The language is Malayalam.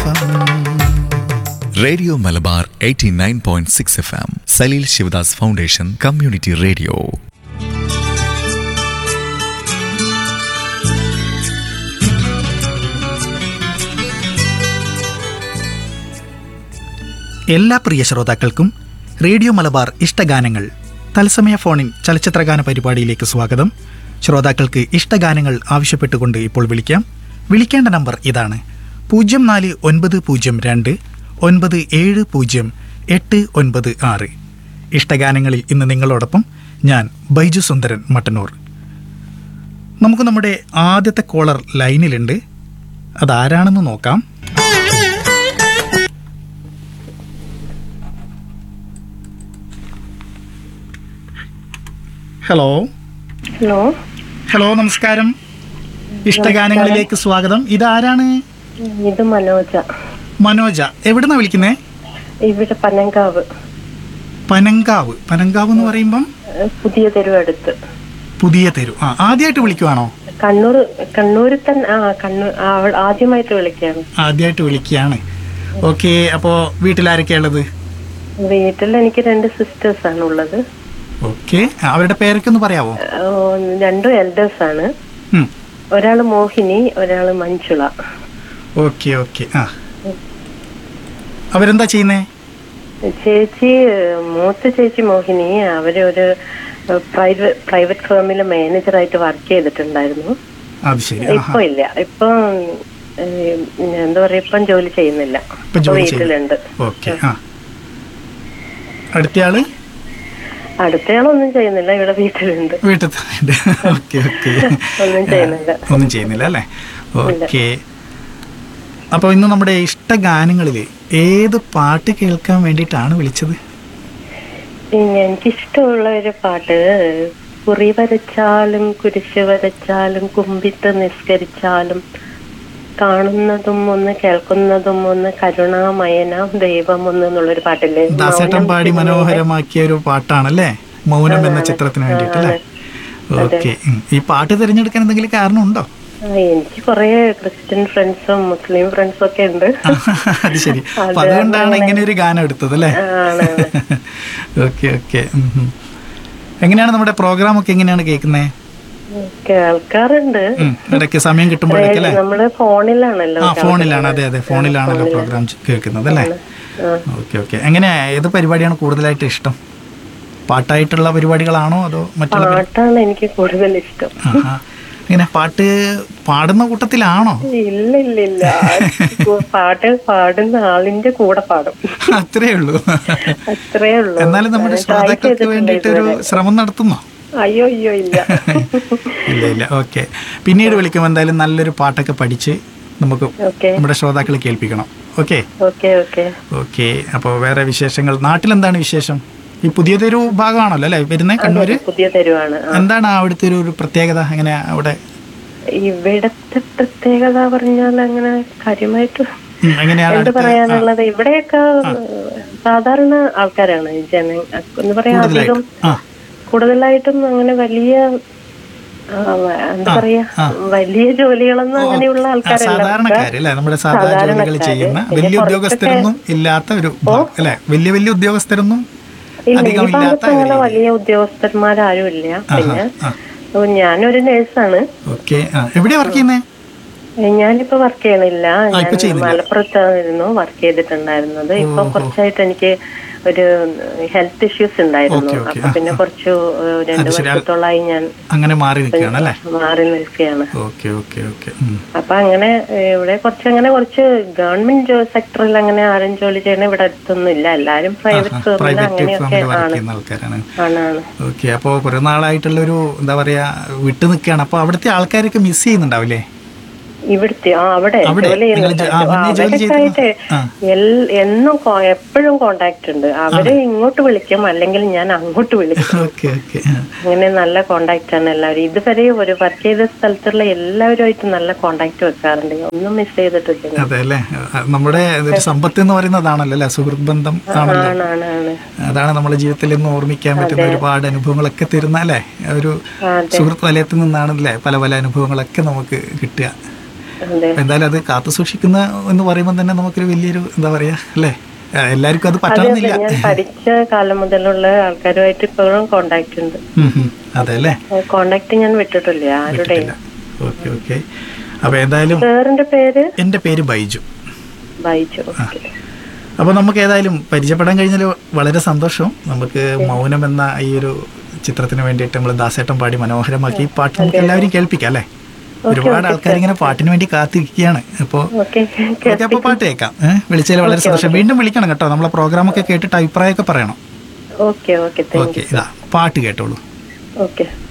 FM radio Malabar 89.6 F M Saleel Sivadas foundation community radio എല്ലാ പ്രിയ ശ്രോതാക്കൾക്കും റേഡിയോ മലബാർ ഇഷ്ടഗാനങ്ങൾ തത്സമയ ഫോണിൻ ചലച്ചിത്രഗാന പരിപാടിയിലേക്ക് സ്വാഗതം ശ്രോതാക്കൾക്ക് ഇഷ്ടഗാനങ്ങൾ ആവശ്യപ്പെട്ടുകൊണ്ട് ഇപ്പോൾ വിളിക്കാം വിളിക്കേണ്ട നമ്പർ ഇതാണ് പൂജ്യം നാല് ഒൻപത് പൂജ്യം രണ്ട് ഒൻപത് ഏഴ് പൂജ്യം എട്ട് ഒൻപത് ആറ് ഇഷ്ടഗാനങ്ങളിൽ ഇന്ന് നിങ്ങളോടൊപ്പം ഞാൻ ബൈജു സുന്ദരൻ മട്ടന്നൂർ നമുക്ക് നമ്മുടെ ആദ്യത്തെ കോളർ ലൈനിലുണ്ട് അതാരാണെന്ന് നോക്കാം ഹലോ ഹലോ ഹലോ നമസ്കാരം ഇഷ്ടഗാനങ്ങളിലേക്ക് സ്വാഗതം ഇതാരാണ് ഇത് മനോജ മനോജ എവിടുന്നാ വിളിക്കുന്നേ ഇവിടെ പനങ്കാവ് പനങ്കാവ് പനങ്കാവ് എന്ന് പറയുമ്പം ഏഹ് പുതിയ തെരുവ് അടുത്ത് പുതിയ തെരു ആ ആദ്യമായിട്ട് വിളിക്കുവാണോ കണ്ണൂർ കണ്ണൂരിൽ തന്നെ ആ കണ്ണൂർ ആ, അവൾ ആദ്യമായിട്ട് വിളിക്കാണ് ആദ്യമായിട്ട് വിളിക്കുകയാണ് ഓക്കെ അപ്പോൾ വീട്ടിലാരൊക്കെയാ ഉള്ളത് വീട്ടിൽ എനിക്ക് രണ്ട് സിസ്റ്റേഴ്സ് ആണ് ഉള്ളത് ഓക്കെ അവരുടെ പേരൊക്കെ ഒന്ന് പറയാവോ ഏഹ് രണ്ടും എൽഡേഴ്സ് ആണ് ഉം. ഒരാള് മോഹിനി ഒരാള് മഞ്ജുള ഓക്കെ ഓക്കെ ആ അവരെന്താ ചെയ്യുന്നേ ചേച്ചി മൂത്ത ചേച്ചി മോഹിനി അവര് ഒരു പ്രൈവറ്റ് പ്രൈവറ്റ് ഫേമിൽ മാനേജറായിട്ട് വർക്ക് ചെയ്തിട്ടുണ്ടായിരുന്നു അത് ശരി ആഹാ ഇപ്പൊ ഇല്ല ഇപ്പൊ ഏഹ്, എന്താ പറയാ ഇപ്പം ജോലി ചെയ്യുന്നില്ല ഇപ്പൊ ഇപ്പൊ ജോലി വീട്ടിലുണ്ട് ഓക്കെ ആ അടുത്തയാള് അടുത്തയാളൊന്നും ചെയ്യുന്നില്ല ഇവിടെ വീട്ടിലുണ്ട് വീട്ടിൽ തന്നെ ഓക്കെ ഓക്കെ ഒന്നും ചെയ്യുന്നില്ല ഒന്നും ചെയ്യുന്നില്ല അല്ലേ ഓക്കെ അപ്പോൾ ഇന്ന് നമ്മുടെ ഇഷ്ട ഗാനങ്ങളിൽ ഏത് പാട്ട് കേൾക്കാൻ വേണ്ടിയിട്ടാണ് വിളിച്ചത് പിന്നെ എനിക്കിഷ്ടമുള്ള ഒരു പാട്ട് കുറി വരച്ചാലും കുരിശ് വരച്ചാലും കുമ്പിട്ട് നിസ്കരിച്ചാലും കാണുന്നതും ഒന്ന് കേൾക്കുന്നതും ഒന്ന് കരുണാമയനാം ദൈവം ഒന്ന് എന്നുള്ളൊരു പാട്ടില്ലേ ദാസേട്ടൻ മൗനം പാടി സിനിമയിലെ- മനോഹരമാക്കിയ ഒരു പാട്ടാണല്ലേ മൗനം എന്ന ചിത്രത്തിന് വേണ്ടിയിട്ട് അല്ലേ ഓക്കെ ഈ പാട്ട് തിരഞ്ഞെടുക്കാൻ എന്തെങ്കിലും കാരണമുണ്ടോ ആ, എനിക്ക് കുറെ ക്രിസ്ത്യൻ ഫ്രണ്ട്സും മുസ്ലിം ഫ്രണ്ട്സും ഒക്കെ ഉണ്ട് അത് ശരി അപ്പൊ അതുകൊണ്ടാണ് ഇങ്ങനെ ഒരു ഗാനം എടുത്തത് അല്ലേ ആണ്. ഓക്കെ ഓക്കെ എങ്ങനെയാണ് നമ്മുടെ പ്രോഗ്രാം ഒക്കെ എങ്ങനെയാണ് കേൾക്കുന്നത് കേൾക്കാറുണ്ട് ഇടയ്ക്ക് സമയം കിട്ടുമ്പോഴൊക്കെ അല്ലേ നമ്മള് ഫോണിലാണല്ലോ ആ ഫോണിലാണ് അതെ അതെ ഫോണിലാണല്ലോ പ്രോഗ്രാം കേൾക്കുന്നത് അല്ലേ ആ. ഓക്കെ ഓക്കെ എങ്ങനെയാ ഏത് പരിപാടിയാണ് കൂടുതലായിട്ട് ഇഷ്ടം പാട്ടായിട്ടുള്ള പരിപാടികളാണോ അതോ മറ്റുള്ള പരി- പാട്ടാണ് എനിക്ക് കൂടുതൽ ഇഷ്ടം ആഹാ. എങ്ങനെ പാട്ട് പാടുന്ന കൂട്ടത്തിലാണോ ഇല്ല ഇല്ല ഇല്ല പാട്ട് പാടുന്ന ആളിന്റെ കൂടെ പാടും അത്രേ ഉള്ളൂ അത്രേ ഉള്ളൂ എന്നാലും നമ്മുടെ ഞാൻ try ശ്രോതാക്കൾക്ക് ചെയ്തിട്ടുണ്ട് വേണ്ടിയിട്ട് ഒരു ഇതുവരെ. ശ്രമം നടത്തുന്നോ അയ്യോ അയ്യോ ഇല്ല ഇല്ല ഇല്ല ഓക്കെ പിന്നീട് വിളിക്കുമ്പോൾ എന്തായാലും നല്ലൊരു പാട്ടൊക്കെ പഠിച്ച് നമുക്ക് ഓക്കെ നമ്മുടെ ശ്രോതാക്കളെ കേൾപ്പിക്കണം ഓക്കെ ഓക്കെ ഓക്കെ ഓക്കെ അപ്പോൾ വേറെ വിശേഷങ്ങൾ നാട്ടിലെന്താണ് വിശേഷം ഈ പുതിയ തെരു ഭാഗമാണല്ലോ അല്ലേ വരുന്നത് കണ്ണൂര് പുതിയ തെരുവാണ് ആ. എന്താണ് അവിടുത്തെ ഒരു ഒരു പ്രത്യേകത അങ്ങനെ അവിടെ ഇവിടത്തെ പ്രത്യേകത പറഞ്ഞാൽ അങ്ങനെ കാര്യമായിട്ട് ഉം, എങ്ങനെയാണ് എന്ത് അടുത്ത പറയാനുള്ളത് ഇവിടെയൊക്കെ സാധാരണ ആൾക്കാരാണ് ജന എന്ന് പറയാ കൂടുതലായിട്ട് അധികം ആ കൂടുതലായിട്ടും അങ്ങനെ വലിയ ആ, എന്താ പറയാ വലിയ ജോലികളൊന്നും അങ്ങനെയുള്ള ആ, ആൾക്കാരല്ല സാധാരണക്കാര് അല്ലേ നമ്മുടെ സാധാരണ ജോലികൾ സാധാരണക്കാര്. ചെയ്യുന്ന പിന്നെ വലിയ കുറച്ചൊക്കെ- ഉദ്യോഗസ്ഥരൊന്നും ഇല്ലാത്ത ഒരു ഭാഗം അല്ലെ വലിയ വലിയ ഉദ്യോഗസ്ഥരൊന്നും ഇല്ല ഈ അധികം ഇല്ലാത്ത ഭാഗത്ത് അങ്ങനെ ഒരു വലിയ ഉദ്യോഗസ്ഥന്മാരും ഇല്ല പിന്നെ ആ. ഓ, ഞാനൊരു നേഴ്സാണ് ഓക്കെ ആ എവിടെയാ വർക്ക് ചെയ്യുന്നത് ഞാനിപ്പോ വർക്ക് ചെയ്യണില്ല ആ, ഇപ്പൊ ഞാൻ ചെയ്യുന്നില്ല. മലപ്പുറത്തായിരുന്നു വർക്ക് ചെയ്തിട്ടുണ്ടായിരുന്നത് ഇപ്പൊ കുറച്ചായിട്ട് എനിക്ക് ഒരു ഹെൽത്ത് ഇഷ്യൂസ് ഉണ്ടായിരുന്നു ഓക്കെ, ഓക്കെ. അപ്പൊ പിന്നെ കുറച്ചു ഏഹ്, രണ്ടു അത് ശരി. വർഷത്തോളായി ഞാൻ അങ്ങനെ മാറി നിൽക്കുകയാണ് അല്ലേ മാറി നിൽക്കുകയാണ് ഓക്കെ ഓക്കെ ഓക്കെ അപ്പൊ അങ്ങനെ ഏഹ്, ഇവിടെ കുറച്ച് അങ്ങനെ കുറച്ച് ഗവൺമെന്റ് സെക്ടറിൽ അങ്ങനെ ആരും ജോലി ചെയ്യണ ഇവിടെ അടുത്തൊന്നും ഇല്ല എല്ലാരും പ്രൈവറ്റ് ഫേമിൽ പ്രൈവറ്റ് അങ്ങനെയൊക്കെ ഫാമിലി വർക്ക് ആണ് ചെയ്യുന്ന ആൾക്കാരാണ് ആണാണ് ഓക്കെ അപ്പോൾ കുറേ നാളായിട്ടുള്ളൊരു എന്താ പറയാ വിട്ടു നിൽക്കുകയാണ് അപ്പോൾ അവിടുത്തെ ആൾക്കാരൊക്കെ മിസ് ചെയ്യുന്നുണ്ടാവില്ലേ ഇവിടുത്തെ ആ അവിടെ അവിടെ ജോലി നിങ്ങൾ ജോ- ആ, മുന്നേ ജോലി അവരൊക്കെ ചെയ്തിരുന്ന- ആയിട്ട് ആ. എൽ- എന്നും കോ- എപ്പോഴും കോണ്ടാക്ട് ഉണ്ട് അവര് ഇങ്ങോട്ട് വിളിക്കും അല്ലെങ്കിൽ ഞാൻ അങ്ങോട്ട് വിളിക്കും ഓക്കെ ഓക്കെ അങ്ങനെ നല്ല കോണ്ടാക്ട് ആണ് എല്ലാവരും ഇതുവരെ ഒരു വർക്ക് ചെയ്ത സ്ഥലത്തുള്ള എല്ലാവരുമായിട്ട് നല്ല കോണ്ടാക്ട് വെക്കാറുണ്ട് ഒന്നും മിസ് ചെയ്തിട്ടില്ല അതെ അല്ലേ ആ, നമ്മുടെ ഒരു സമ്പത്ത് എന്ന് പറയുന്നതാണല്ലോ അല്ലേ സുഹൃത്ത് ബന്ധം ആണല്ലോ ആണ് ആണ് ആണ് അതാണ് നമ്മുടെ ജീവിതത്തിൽ ഇന്ന് ഓർമ്മിക്കാൻ പറ്റുന്ന ഒരുപാട് അനുഭവങ്ങളൊക്കെ തരുന്ന അല്ലേ ഒരു സുഹൃത്ത് വലയത്തിൽ നിന്നാണല്ലേ പല പല അനുഭവങ്ങളൊക്കെ നമുക്ക് കിട്ടുക അതെ എന്തായാലും അത് കാത്തു സൂക്ഷിക്കുന്ന എന്ന് പറയുമ്പോൾ തന്നെ നമുക്കൊരു വലിയൊരു എന്താ പറയാ അല്ലേ ആ, എല്ലാവർക്കും അത് അതെ അതെ പറ്റണമെന്നില്ല ഞാൻ പഠിച്ച കാലം മുതലുള്ള ആൾക്കാരുമായിട്ട് ഇപ്പോഴും കോണ്ടാക്ട് ഉണ്ട് ഉം, ഉം. അതെ അല്ലേ കോണ്ടാക്ട് ഞാൻ വിട്ടിട്ടില്ല ആരുടെയും ഓക്കെ ഓക്കെ അപ്പൊ എന്തായാലും സാറിന്റെ പേര് എൻ്റെ പേര് ബൈജു ബൈജു ഓക്കെ അപ്പോൾ നമുക്ക് ഏതായാലും പരിചയപ്പെടാൻ കഴിഞ്ഞാൽ വളരെ സന്തോഷം നമുക്ക് മൗനം എന്ന ഈ ഒരു ചിത്രത്തിന് വേണ്ടിയിട്ട് നമ്മൾ ദാസേട്ടൻ പാടി മനോഹരമാക്കി ഈ പാട്ട് നമുക്ക് എല്ലാവരും കേൾപ്പിക്കാം അല്ലേ ഒരുപാട് ആൾക്കാർ ഇങ്ങനെ പാട്ടിന് വേണ്ടി കാത്തിരിക്കുകയാണ് അപ്പോൾ ഓക്കെ ഓക്കെ അപ്പോൾ പാട്ട് കേൾക്കാം ഏഹ് വിളിച്ചതിൽ വളരെ സന്തോഷം വീണ്ടും വിളിക്കണം കേട്ടോ നമ്മളെ പ്രോഗ്രാമൊക്കെ കേട്ടിട്ട് അഭിപ്രായമൊക്കെ പറയണം ഓക്കെ ഓക്കെ താങ്ക് ഓക്കെ ഇതാ പാട്ട് കേട്ടോളൂ യു ഓക്കെ